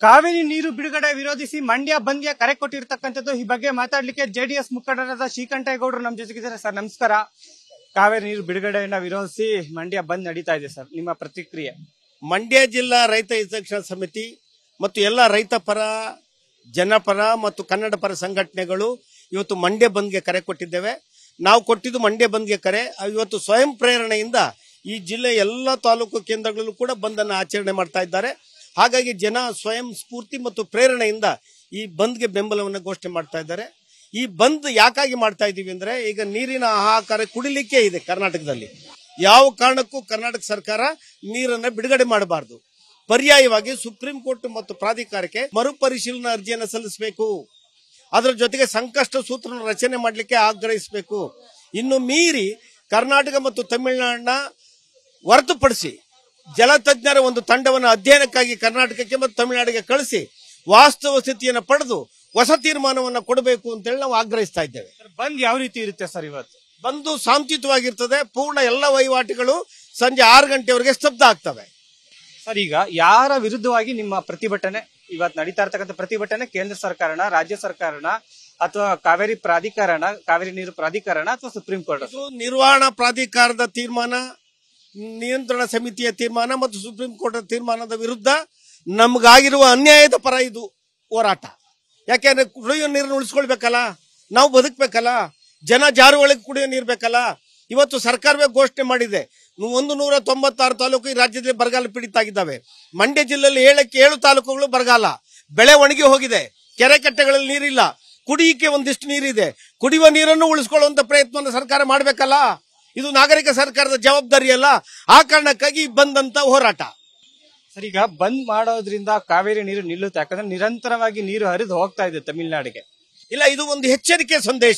ಕಾವೇರಿ ನೀರು ಬಿಡುಗಡೆ ವಿರೋಧಿಸಿ ಮಂಡ್ಯ ಬಂದ್ಗೆ ಕರೆ ಕೊಟ್ಟಿರ್ತಕ್ಕಂಥದ್ದು ಈ ಬಗ್ಗೆ ಮಾತಾಡ್ಲಿಕ್ಕೆ ಜೆಡಿಎಸ್ ಮುಖಂಡರಾದ ಶ್ರೀಕಂಠೇಗೌಡರು ನಮ್ಮ ಜೊತೆಗಿದ್ದಾರೆ ಸರ್ ನಮಸ್ಕಾರ ಕಾವೇರಿ ನೀರು ಬಿಡುಗಡೆಯನ್ನ ವಿರೋಧಿಸಿ ಮಂಡ್ಯ ಬಂದ್ ನಡೀತಾ ಇದೆ ಸರ್ ನಿಮ್ಮ ಪ್ರತಿಕ್ರಿಯೆ ಮಂಡ್ಯ ಜಿಲ್ಲಾ ರೈತ ಹಿತರಕ್ಷಣಾ ಸಮಿತಿ ಮತ್ತು ಎಲ್ಲ ರೈತ ಪರ ಜನಪರ ಮತ್ತು ಕನ್ನಡ ಪರ ಸಂಘಟನೆಗಳು ಇವತ್ತು ಮಂಡ್ಯ ಬಂದ್ಗೆ ಕರೆ ಕೊಟ್ಟಿದ್ದೇವೆ ನಾವು ಕೊಟ್ಟಿದ್ದು ಮಂಡ್ಯ ಬಂದ್ಗೆ ಕರೆ ಇವತ್ತು ಸ್ವಯಂ ಪ್ರೇರಣೆಯಿಂದ ಈ ಜಿಲ್ಲೆ ಎಲ್ಲ ತಾಲೂಕು ಕೇಂದ್ರಗಳಲ್ಲೂ ಕೂಡ ಬಂದನ್ನು ಆಚರಣೆ ಮಾಡ್ತಾ ಇದ್ದಾರೆ ಹಾಗಾಗಿ ಜನ ಸ್ವಯಂ ಸ್ಫೂರ್ತಿ ಮತ್ತು ಪ್ರೇರಣೆಯಿಂದ ಈ ಬಂದ್ಗೆ ಬೆಂಬಲವನ್ನು ಘೋಷಣೆ ಮಾಡ್ತಾ ಇದ್ದಾರೆ ಈ ಬಂದ್ ಯಾಕಾಗಿ ಮಾಡ್ತಾ ಇದ್ದೀವಿ ಅಂದ್ರೆ ಈಗ ನೀರಿನ ಹಾಹಾಕಾರ ಕುಡಿಲಿಕ್ಕೆ ಇದೆ ಕರ್ನಾಟಕದಲ್ಲಿ ಯಾವ ಕಾರಣಕ್ಕೂ ಕರ್ನಾಟಕ ಸರ್ಕಾರ ನೀರನ್ನ ಬಿಡುಗಡೆ ಮಾಡಬಾರದು ಪರ್ಯಾಯವಾಗಿ ಸುಪ್ರೀಂ ಕೋರ್ಟ್ ಮತ್ತು ಪ್ರಾಧಿಕಾರಕ್ಕೆ ಮರುಪರಿಶೀಲನಾ ಅರ್ಜಿಯನ್ನು ಸಲ್ಲಿಸಬೇಕು ಅದರ ಜೊತೆಗೆ ಸಂಕಷ್ಟ ಸೂತ್ರ ರಚನೆ ಮಾಡಲಿಕ್ಕೆ ಆಗ್ರಹಿಸಬೇಕು ಇನ್ನು ಮೀರಿ ಕರ್ನಾಟಕ ಮತ್ತು ತಮಿಳುನಾಡಿನ ಹೊರತುಪಡಿಸಿ ಜಲತಜ್ಞರ ಒಂದು ತಂಡವನ್ನು ಅಧ್ಯಯನಕ್ಕಾಗಿ ಕರ್ನಾಟಕಕ್ಕೆ ಮತ್ತು ತಮಿಳುನಾಡಿಗೆ ಕಳಿಸಿ ವಾಸ್ತವ ಸ್ಥಿತಿಯನ್ನು ಪಡೆದು ಹೊಸ ತೀರ್ಮಾನವನ್ನು ಕೊಡಬೇಕು ಅಂತೇಳಿ ನಾವು ಆಗ್ರಹಿಸ್ತಾ ಇದ್ದೇವೆ ಸರ್, ಬಂದ್ ಯಾವ ರೀತಿ ಇರುತ್ತೆ ಸರ್ ಇವತ್ತು ಬಂದು ಶಾಂತಿಯುತವಾಗಿರ್ತದೆ ಪೂರ್ಣ ಎಲ್ಲ ವಹಿವಾಟುಗಳು ಸಂಜೆ ಆರು ಗಂಟೆವರೆಗೆ ಸ್ತಬ್ಧ ಆಗ್ತವೆ ಸರ್ ಈಗ ಯಾರ ವಿರುದ್ಧವಾಗಿ ನಿಮ್ಮ ಪ್ರತಿಭಟನೆ ಇವತ್ತು ನಡೀತಾ ಇರ್ತಕ್ಕಂಥ ಪ್ರತಿಭಟನೆ ಕೇಂದ್ರ ಸರ್ಕಾರನ ರಾಜ್ಯ ಸರ್ಕಾರನ ಅಥವಾ ಕಾವೇರಿ ಪ್ರಾಧಿಕರಣ ಕಾವೇರಿ ನೀರು ಪ್ರಾಧಿಕರಣ ಅಥವಾ ಸುಪ್ರೀಂ ಕೋರ್ಟ್ ಇದು ನಿರ್ವಹಣಾ ಪ್ರಾಧಿಕಾರದ ತೀರ್ಮಾನ ನಿಯಂತ್ರಣ ಸಮಿತಿಯ ತೀರ್ಮಾನ ಮತ್ತು ಸುಪ್ರೀಂ ಕೋರ್ಟ್ ತೀರ್ಮಾನದ ವಿರುದ್ಧ ನಮಗಾಗಿರುವ ಅನ್ಯಾಯದ ಪರ ಇದು ಹೋರಾಟ ಯಾಕೆಂದ್ರೆ ಕುಡಿಯೋ ನೀರನ್ನು ಉಳಿಸ್ಕೊಳ್ಬೇಕಲ್ಲ ನಾವು ಬದುಕಬೇಕಲ್ಲ ಜನ ಜಾರುಗಳಿಗೆ ಕುಡಿಯೋ ನೀರು ಬೇಕಲ್ಲ ಇವತ್ತು ಸರ್ಕಾರವೇ ಘೋಷಣೆ ಮಾಡಿದೆ ಒಂದು ನೂರ ತೊಂಬತ್ತಾರು ತಾಲೂಕು ಈ ರಾಜ್ಯದಲ್ಲಿ ಬರಗಾಲ ಪೀಡಿತ ಆಗಿದ್ದಾವೆ ಮಂಡ್ಯ ಜಿಲ್ಲೆಯಲ್ಲಿ ಏಳಕ್ಕೆ ಏಳು ತಾಲೂಕುಗಳು ಬರಗಾಲ ಬೆಳೆ ಒಣಗಿ ಹೋಗಿದೆ ಕೆರೆ ಕಟ್ಟೆಗಳಲ್ಲಿ ನೀರಿಲ್ಲ ಕುಡಿಯಕ್ಕೆ ಒಂದಿಷ್ಟು ನೀರಿದೆ ಕುಡಿಯುವ ನೀರನ್ನು ಉಳಿಸ್ಕೊಳ್ಳುವಂತ ಪ್ರಯತ್ನವನ್ನು ಸರ್ಕಾರ ಮಾಡಬೇಕಲ್ಲ ಇದು ನಾಗರಿಕ ಸರ್ಕಾರದ ಜವಾಬ್ದಾರಿ ಅಲ್ಲ ಆ ಕಾರಣಕ್ಕಾಗಿ ಬಂದಂತ ಹೋರಾಟ ಸರ್ ಈಗ ಬಂದ್ ಮಾಡೋದ್ರಿಂದ ಕಾವೇರಿ ನೀರು ನಿಲ್ಲುತ್ತೆ ಯಾಕಂದ್ರೆ ನಿರಂತರವಾಗಿ ನೀರು ಹರಿದು ಹೋಗ್ತಾ ಇದೆ ತಮಿಳುನಾಡಿಗೆ ಇಲ್ಲ ಇದು ಒಂದು ಎಚ್ಚರಿಕೆ ಸಂದೇಶ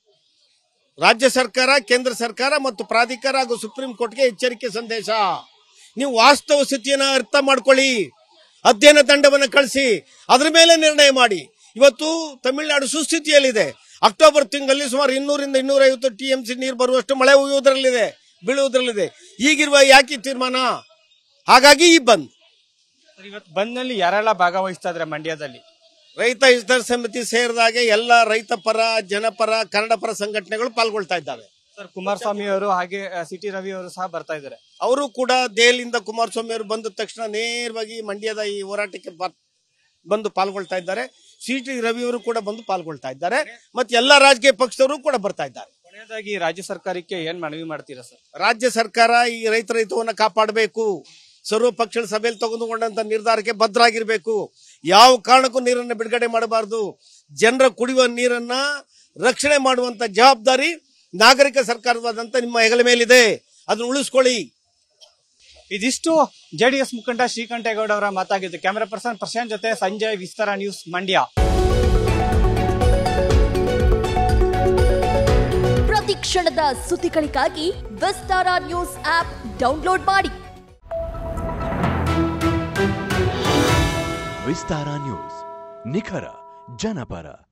ರಾಜ್ಯ ಸರ್ಕಾರ ಕೇಂದ್ರ ಸರ್ಕಾರ ಮತ್ತು ಪ್ರಾಧಿಕಾರ ಹಾಗೂ ಸುಪ್ರೀಂ ಕೋರ್ಟ್ಗೆ ಎಚ್ಚರಿಕೆ ಸಂದೇಶ ನೀವು ವಾಸ್ತವ ಸ್ಥಿತಿಯನ್ನ ಅರ್ಥ ಮಾಡ್ಕೊಳ್ಳಿ ಅಧ್ಯಯನ ತಂಡವನ್ನು ಕಳಿಸಿ ಅದ್ರ ಮೇಲೆ ನಿರ್ಣಯ ಮಾಡಿ ಇವತ್ತು ತಮಿಳುನಾಡು ಸುಸ್ಥಿತಿಯಲ್ಲಿದೆ ಅಕ್ಟೋಬರ್ ತಿಂಗಳಲ್ಲಿ ಸುಮಾರು ಇನ್ನೂರಿಂದ ಇನ್ನೂರೈವತ್ತು ಟಿ ಎಂ ಸಿ ನೀರು ಬರುವಷ್ಟು ಮಳೆ ಹುಯ್ಯುವುದರಲ್ಲಿದೆ ಬೀಳುವುದರಲ್ಲಿದೆ ಈಗಿರುವ ಯಾಕೆ ಈ ತೀರ್ಮಾನ ಹಾಗಾಗಿ ಈ ಬಂದ್ ಸರ್, ಇವತ್ತು ಬಂದ್ ನಲ್ಲಿ ಯಾರೆಲ್ಲ ಭಾಗವಹಿಸ್ತಾ ಇದ್ರೆ ಮಂಡ್ಯದಲ್ಲಿ ರೈತ ಹಿತ ಸಮಿತಿ ಸೇರಿದಾಗೆ ಎಲ್ಲ ರೈತ ಪರ ಜನಪರ ಕನ್ನಡ ಪರ ಸಂಘಟನೆಗಳು ಪಾಲ್ಗೊಳ್ತಾ ಇದ್ದಾವೆ ಸರ್ ಕುಮಾರಸ್ವಾಮಿ ಅವರು ಹಾಗೆ ಸಿಟಿ ರವಿ ಅವರು ಸಹ ಬರ್ತಾ ಇದ್ದಾರೆ ಅವರು ಕೂಡ ದೆಹಲಿಯಿಂದ ಕುಮಾರಸ್ವಾಮಿ ಅವರು ಬಂದ ತಕ್ಷಣ ನೇರವಾಗಿ ಮಂಡ್ಯದ ಈ ಹೋರಾಟಕ್ಕೆ ಬರ್- ಬಂದು ಪಾಲ್ಗೊಳ್ತಾ ಇದ್ದಾರೆ ಸಿ ಟಿ ರವಿ ಅವರು ಕೂಡ ಬಂದು ಪಾಲ್ಗೊಳ್ತಾ ಇದ್ದಾರೆ ಮತ್ತೆ ಎಲ್ಲ ರಾಜಕೀಯ ಪಕ್ಷದವರು ಕೂಡ ಬರ್ತಾ ಇದ್ದಾರೆ ಕೊನೆಯದಾಗಿ ರಾಜ್ಯ ಸರ್ಕಾರಕ್ಕೆ ಏನ್ ಮನವಿ ಮಾಡ್ತೀರಾ ಸರ್ ರಾಜ್ಯ ಸರ್ಕಾರ ಈ ರೈತರ ಹಿತವನ್ನು ಕಾಪಾಡಬೇಕು ಸರ್ವ ಪಕ್ಷಗಳ ಸಭೆಯಲ್ಲಿ ತೆಗೆದುಕೊಂಡಂತ ನಿರ್ಧಾರಕ್ಕೆ ಭದ್ರಾಗಿರ್ಬೇಕು ಯಾವ ಕಾರಣಕ್ಕೂ ನೀರನ್ನು ಬಿಡುಗಡೆ ಮಾಡಬಾರದು ಜನರ ಕುಡಿಯುವ ನೀರನ್ನ ರಕ್ಷಣೆ ಮಾಡುವಂತ ಜವಾಬ್ದಾರಿ ನಾಗರಿಕ ಸರ್ಕಾರವಾದಂತ ನಿಮ್ಮ ಹೆಗಲ ಮೇಲಿದೆ ಅದನ್ನ ಉಳಿಸ್ಕೊಳ್ಳಿ ಇದಿಷ್ಟು ಜೆಡಿಎಸ್ ಮುಖಂಡ ಶ್ರೀಕಂಠೇಗೌಡ ಅವರ ಮಾತಾಗಿದ್ದು ಕ್ಯಾಮೆರಾ ಪರ್ಸನ್ ಪ್ರಶಾಂತ್ ಜೊತೆ ಸಂಜಯ್ ವಿಸ್ತಾರ ನ್ಯೂಸ್ ಮಂಡ್ಯ ಪ್ರತಿ ಕ್ಷಣದ ಸುದ್ದಿಗಳಿಗಾಗಿ ವಿಸ್ತಾರ ನ್ಯೂಸ್ ಆಪ್ ಡೌನ್ಲೋಡ್ ಮಾಡಿ ವಿಸ್ತಾರ ನ್ಯೂಸ್ ನಿಖರ ಜನಪರ